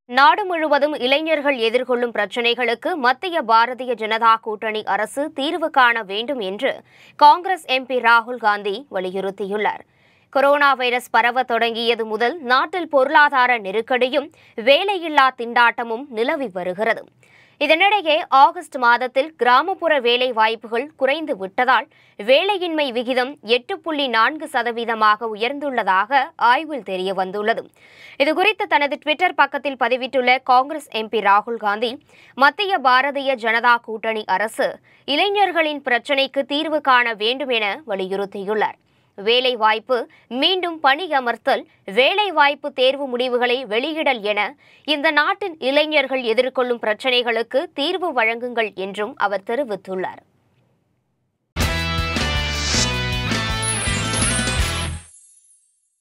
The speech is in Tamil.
நாடு முழுவதும் இளைஞர்கள் எதிர்கொள்ளும் பிரச்சினைகளுக்கு மத்திய பாரதிய ஜனதா கூட்டணி அரசு தீர்வு காண வேண்டும் என்று காங்கிரஸ் எம்பி ராகுல் காந்தி வலியுறுத்தியுள்ளார் கொரோனா வைரஸ் பரவ தொடங்கியது முதல் நாட்டில் பொருளாதார நெருக்கடியும் வேலையில்லா திண்டாட்டமும் நிலவி வருகிறது இதனிடையே ஆகஸ்ட் மாதத்தில் கிராமப்புற வேலை வாய்ப்புகள் குறைந்து விட்டதால் வேலையின்மை விகிதம் எட்டு புள்ளி நான்கு சதவீதமாக உயர்ந்துள்ளதாக ஆய்வில் தெரிய வந்துள்ளது இதுகுறித்து தனது ட்விட்டர் பக்கத்தில் பதிவிட்டுள்ள காங்கிரஸ் எம்பி ராகுல் காந்தி மத்திய பாரதிய ஜனதா கூட்டணி அரசு இளைஞர்களின் பிரச்சினைக்கு தீர்வு காண வேண்டும் என வலியுறுத்தியுள்ளார் வேலை வாய்ப்பு மீண்டும் பணியமர்த்தல் வேலை வாய்ப்பு தேர்வு முடிவுகளை வெளியிடல் என இந்த நாட்டின் இளைஞர்கள் எதிர்கொள்ளும் பிரச்சினைகளுக்கு தீர்வு வழங்குங்கள் என்றும் அவர் தெரிவித்துள்ளார்